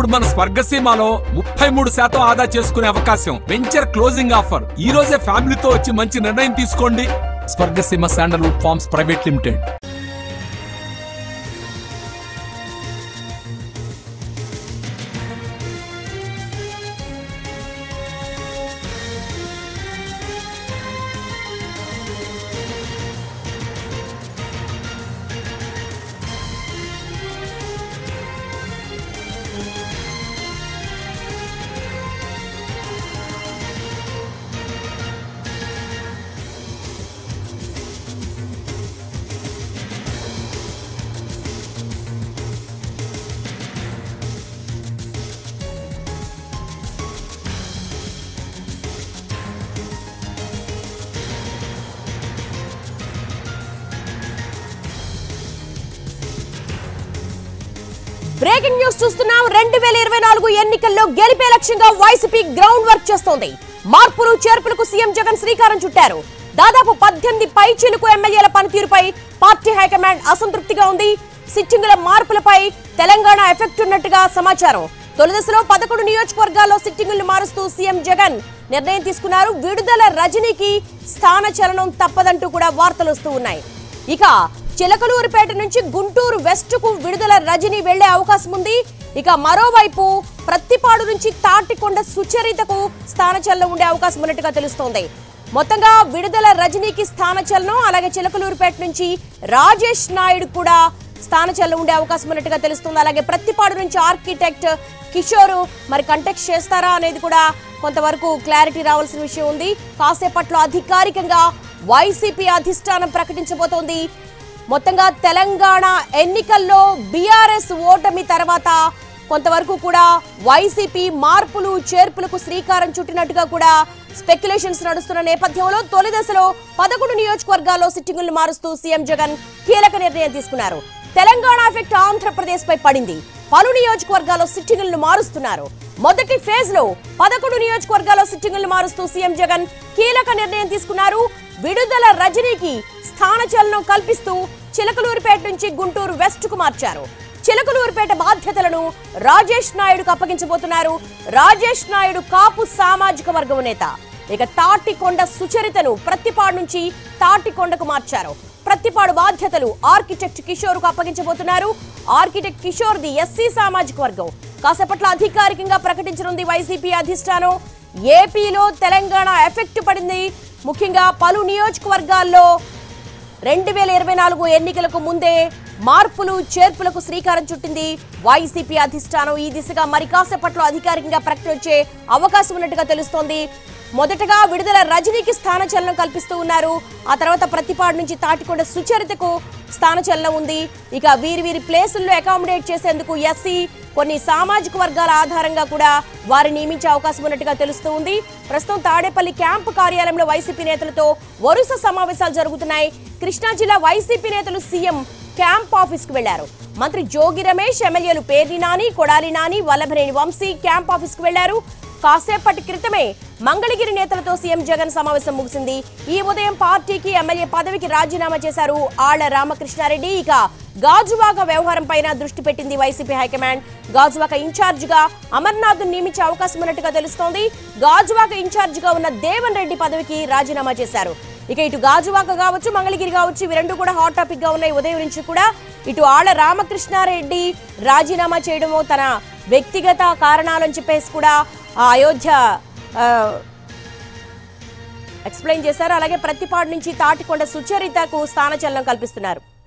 ఇప్పుడు మన స్వర్గసీమలో ముప్పై మూడు శాతం ఆదా చేసుకునే అవకాశం వెంచర్ క్లోజింగ్ ఆఫర్ ఈ రోజే ఫ్యామిలీతో వచ్చి మంచి నిర్ణయం తీసుకోండి Swargaseema sandalwood farms private limited breaking news చూస్తున్నాం రెండు వేల ఇరవై నాలుగు ఎన్నికల్లో గెలిపే లక్ష్యంగా వైసీపీ గ్రౌండ్ వర్క్ చేస్తోంది మార్పులు చేర్పులకు సీఎం జగన్ శ్రీకారం చుట్టారు దాదాపు పద్దెనిమిది పై చిలుకు ఎమ్మెల్యేల పనితీరుపై పార్టీ హైకమాండ్ అసంతృప్తిగా ఉంది సిట్టింగుల మార్పులపై తెలంగాణ ఎఫెక్ట్ ఉన్నట్టుగా సమాచారం తొలిదశలో పదకొండు నియోజకవర్గాల్లో సిట్టింగులు మారుస్తూ సీఎం జగన్ నిర్ణయం తీసుకున్నారు విడుదల రజనీకి స్థాన చలనం తప్పదంటూ కూడా వార్తలు వస్తూ ఉన్నాయి ఇక చిలకలూరుపేట నుంచి గుంటూరు వెస్ట్ కు విడుదల రజని వెళ్లే అవకాశం ఉంది ఇక మరోవైపు ప్రత్తిపాడు నుంచి తాటికొండ సుచరితకు స్థానచలనం ఉండే అవకాశం ఉన్నట్టుగా తెలుస్తోంది మొత్తంగా విడుదల రజనీకి స్థానచలనం అలాగే చిలకలూరుపేట నుంచి రాజేష్ నాయుడు కూడా స్థానచలనం ఉండే అవకాశం ఉన్నట్టుగా తెలుస్తుంది అలాగే ప్రత్తిపాడు నుంచి ఆర్కిటెక్ట్ కిషోర్ మరి కంటెక్ట్ చేస్తారా అనేది కూడా కొంతవరకు క్లారిటీ రావాల్సిన విషయం ఉంది కాసేపట్లో అధికారికంగా వైసీపీ అధిష్టానం ప్రకటించబోతోంది మొత్తంగా తెలంగాణ ఎన్నికల్లో బీఆర్ఎస్ ఓటమి తర్వాత కొంతవరకు కూడా వైసీపీ మార్పులు చేర్పులకు శ్రీకారం చుట్టినట్టుగా కూడా స్పెక్యులేషన్స్ నడుస్తున్న నేపథ్యంలో తొలి దశలో పదకొండు నియోజకవర్గాల్లో సిట్టింగులు మారుస్తూ సీఎం జగన్ కీలక నిర్ణయం తీసుకున్నారు తెలంగాణ ఎఫెక్ట్ ఆంధ్రప్రదేశ్ పై పడింది పలు నియోజకవర్గాల్లో సిట్టింగులను మారుస్తున్నారు మొదటి ఫేజ్ లో పదకొండు నియోజకవర్గాల్లో సిట్టింగులను మారుస్తూ సీఎం జగన్ కీలక నిర్ణయం తీసుకున్నారు విడుదల రజనీకి స్థానచలనం కల్పిస్తూ చిలకలూరుపేట నుంచి గుంటూరు వెస్ట్ కు మార్చారు చిలకలూరుపేట బాధ్యతలను రాజేష్ నాయుడుకు అప్పగించబోతున్నారు రాజేష్ నాయుడు కాపు సామాజిక వర్గం నేత ఇక తాటికొండ సుచరితను ప్రత్తిపాడు నుంచి తాటికొండకు మార్చారు ప్రత్తిపాడు బాధ్యతలు ఆర్కిటెక్ట్ కిషోర్ కు అప్పగించబోతున్నారు ఆర్కిటెక్ట్ కిషోర్ ది ఎస్సీ సామాజిక వర్గం కాసేపట్లో అధికారికంగా ప్రకటించనుంది వైసీపీ అధిష్టానం ఏపీలో తెలంగాణ ఎఫెక్ట్ పడింది ముఖ్యంగా పలు నియోజకవర్గాల్లో రెండు వేల ఇరవై నాలుగు ఎన్నికలకు ముందే మార్పులు చేర్పులకు శ్రీకారం చుట్టింది వైసీపీ అధిష్టానం ఈ దిశగా మరి కాసేపట్లో అధికారికంగా ప్రకటించే అవకాశం ఉన్నట్టుగా తెలుస్తోంది మొదటగా విడుదల రజనీకి స్థానచలనం కల్పిస్తూ ఉన్నారు ఆ తర్వాత ప్రతిపాడు నుంచి తాటికొండ సుచరితకు స్థానచలనం ఉంది ఇక వీరి వీరి ప్లేసుల్లో అకామిడేట్ చేసేందుకు ఎస్సీ కొన్ని సామాజిక వర్గాల ఆధారంగా కూడా వారిని నియమించే అవకాశం ఉన్నట్టుగా తెలుస్తూ ఉంది ప్రస్తుతం తాడేపల్లి క్యాంపు కార్యాలయంలో వైసీపీ నేతలతో వరుస సమావేశాలు జరుగుతున్నాయి కృష్ణా జిల్లా వైసీపీ నేతలు సీఎం క్యాంప్ ఆఫీస్ కు వెళ్లారు మంత్రి జోగి రమేష్ ఎమ్మెల్యేలు పేర్ని నాని కొడాలి నాని వల్లభనేని వంశీ క్యాంప్ ఆఫీస్ కు వెళ్లారు కాసేపటి క్రితమే మంగళగిరి నేతలతో సీఎం జగన్ సమావేశం ముగిసింది ఈ ఉదయం పార్టీకి ఎమ్మెల్యే పదవికి రాజీనామా చేశారు ఆళ్ల రామకృష్ణారెడ్డి ఇక గాజువాక వ్యవహారం పైన దృష్టి పెట్టింది వైసీపీ హైకమాండ్ గాజువాక ఇన్ఛార్జ్ గా అమర్నాథ్ నియమించే అవకాశం ఉన్నట్టుగా తెలుస్తోంది గాజువాక ఇన్ఛార్జ్ గా ఉన్న దేవన్ రెడ్డి పదవికి రాజీనామా చేశారు ఇక ఇటు గాజువాక కావచ్చు మంగళగిరి కావచ్చు ఇవి రెండు కూడా హాట్ టాపిక్ గా ఉన్నాయి ఉదయం నుంచి కూడా ఇటు ఆళ్ల రామకృష్ణారెడ్డి రాజీనామా చేయడము తన వ్యక్తిగత కారణాలని చెప్పేసి కూడా ఆ అయోధ్య ఆ, ఎక్స్ప్లెయిన్ చేశారు అలాగే ప్రతిపాడు నుంచి తాటికొండ సుచరితకు స్థానచలనం కల్పిస్తున్నారు